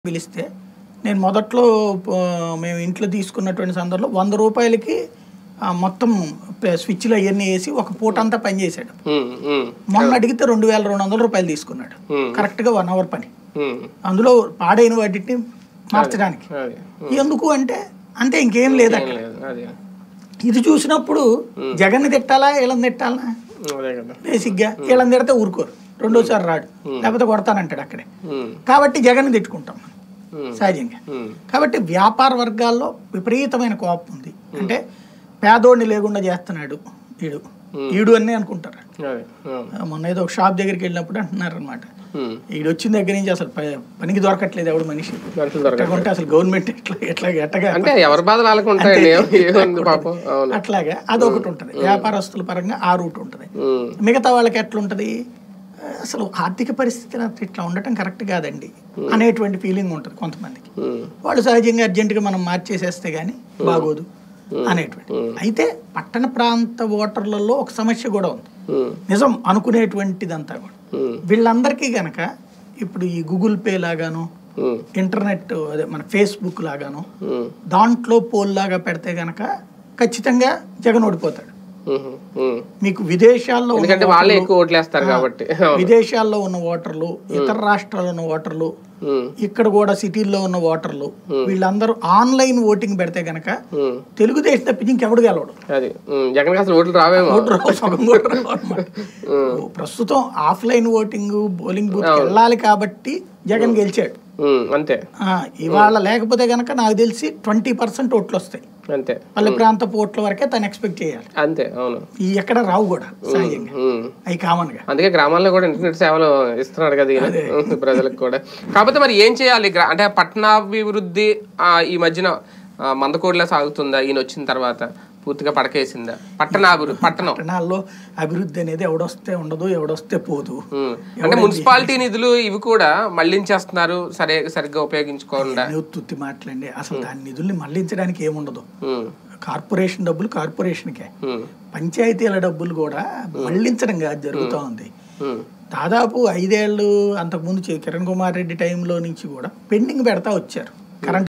పిలిస్తే నేను మొదట్లో ఆ, మేము ఇంట్లో తీసుకున్నటువంటి సందర్భంలో వంద రూపాయలకి ఆ, మొత్తం ప- స్విచ్లు అవన్నీ వేసి ఒక పూట అంతా పనిచేశాడు ఉమ్, ఉమ్, మొన్న అడిగితే రెండు వేల రెండు వందల రూపాయలు తీసుకున్నాడు Hmm. కరెక్ట్గా వన్ అవర్ పని ఉమ్, అందులో పాడైన వాటిని మార్చడానికి అది ఎందుకు అంటే అంతే ఇంకేం లేదు ఏం అక్కడ లేదు అది ఇది చూసినప్పుడు జగన్ తిట్టాలా వీళ్ళని తిట్టాలా అదే కదా బేసిక్గా వీళ్ళని తిడితే ఊరుకోరు రెండోసారి రాడు లేకపోతే కొడతానంటాడు అక్కడే ఉమ్, కాబట్టి జగన్ తిట్టుకుంటాం మనం ఉమ్, సహజంగా ఉమ్, కాబట్టి వ్యాపార వర్గాల్లో విపరీతమైన కోపం ఉంది అంటే పేదోడిని లేకుండా చేస్తున్నాడు ఈడు ఈడు అనే అనుకుంటారు అదే అవును. మొన్న ఏదో ఒక షాప్ దగ్గరికి వెళ్ళినప్పుడు అంటున్నారు అనమాట ఉమ్, ఈడు వచ్చిన దగ్గర నుంచి అసలు ప- పనికి దొరకట్లేదు ఎవడు మనిషి మనుషులు దొరకదు ఎట్లా ఉంటే అసలు గవర్నమెంట్ ఎట్లా ఎట్లా ఎట్టగా అంటే ఎవరి బాధ వాళ్ళకు ఉంటాయండి ఏం- ఏముంది పాపం అవును అట్లాగా అదొకటి ఉంటుంది వ్యాపారస్తుల పరంగా ఆ రూట్ ఉంటుంది ఉమ్, మిగతా వాళ్ళకి ఎట్లుంటది అసలు ఆర్థిక పరిస్థితి నాకు ఇట్లా ఉండటం కరెక్ట్ కాదండి అనేటువంటి ఫీలింగ్ ఉంటుంది కొంతమందికి ఉమ్, వాళ్ళు సహజంగా అర్జెంటుగా మనం మార్చేసేస్తే గానీ బాగోదు అనేటువంటి అయితే పట్టణ ప్రాంత ఓటర్లలో ఒక సమస్య కూడా ఉంది ఉమ్, నిజం అనుకునేటువంటిదంతా కూడా ఉమ్, వీళ్ళందరికీ గనక ఇప్పుడు ఈ గూగుల్ పే లాగాను ఉమ్, ఇంటర్నెట్ అదే మన ఫేస్బుక్ లాగాను ఉమ్, దాంట్లో పోల్ లాగా పెడితే గనక ఖచ్చితంగా జగన్ ఓడిపోతాడు ఉమ్, ఉమ్. మీకు విదేశాల్లో ఉన్న ఎందుకంటే వాళ్ళే ఎక్కువ ఓట్లు వేస్తారు కాబట్టి అవును. విదేశాల్లో ఉన్న ఓటర్లు ఇతర రాష్ట్రాల్లో ఉన్న ఓటర్లు ఉమ్, ఇక్కడ కూడా సిటీల్లో ఉన్న ఓటర్లు వీళ్ళందరూ ఆన్లైన్ ఓటింగ్ పెడితే గనక ఉమ్, తెలుగుదేశం తప్పించి ఇంకెవడు గెలవడు అది ఉమ్, జగన్ అసలు ఓట్లు రావేమో ఓటు రావు, సగం కూడా రావు అన్నమాట. ప్రస్తుతం ఆఫ్లైన్ ఓటింగ్ బౌలింగ్ బూత్ వెళ్ళాలి కాబట్టి జగన్ గెలిచాడు ఉమ్, అంతే ఆ, ఇవాళ లేకపోతే గనక నాకు తెలిసి ట్వంటీ పర్సెంట్ ఓట్లు వస్తాయి అంతే పల్లె ప్రాంతపు ఓట్ల వరకే తను ఎక్స్పెక్ట్ చేయాలి అంతే అవును ఈ ఎక్కడ రావు కూడా సహజంగా ఉమ్. అవి కామన్ గా అందుకే గ్రామాల్లో కూడా ఇంటర్నెట్ సేవలు ఇస్తున్నాడు కదా ఈయన ప్రజలకు కూడా కాకపోతే మరి ఏం చేయాలి గ్రా- అంటే పట్టణాభివృద్ధి ఆ, ఈ మధ్యన ఆ, మందకోడిలా సాగుతుందా ఈయన వచ్చిన తర్వాత పూర్తిగా పడకేసిందా పట్టణాభివృద్ధి పట్టణం పట్టణాల్లో అభివృద్ధి అనేది ఎవడొస్తే ఉండదు ఎవడొస్తే పోదు ఉమ్. అంటే మున్సిపాలిటీ నిధులు ఇవి కూడా మళ్లించేస్తున్నారు సరే సరిగ్గా ఉపయోగించుకోకుండా నువ్వు తుత్తి మాట్లాడి అసలు దాని నిధుల్ని మళ్లించడానికి ఏముండదు ఉమ్, కార్పొరేషన్ డబ్బులు కార్పొరేషన్కే ఉమ్, పంచాయతీల డబ్బులు కూడా మళ్లించడం కాదు జరుగుతూ ఉంది ఉమ్, దాదాపు ఐదేళ్ళు అంతకుముందు చే- కిరణ్ కుమార్ రెడ్డి టైంలో నుంచి కూడా పెండింగ్ పెడతా వచ్చారు కరెంట్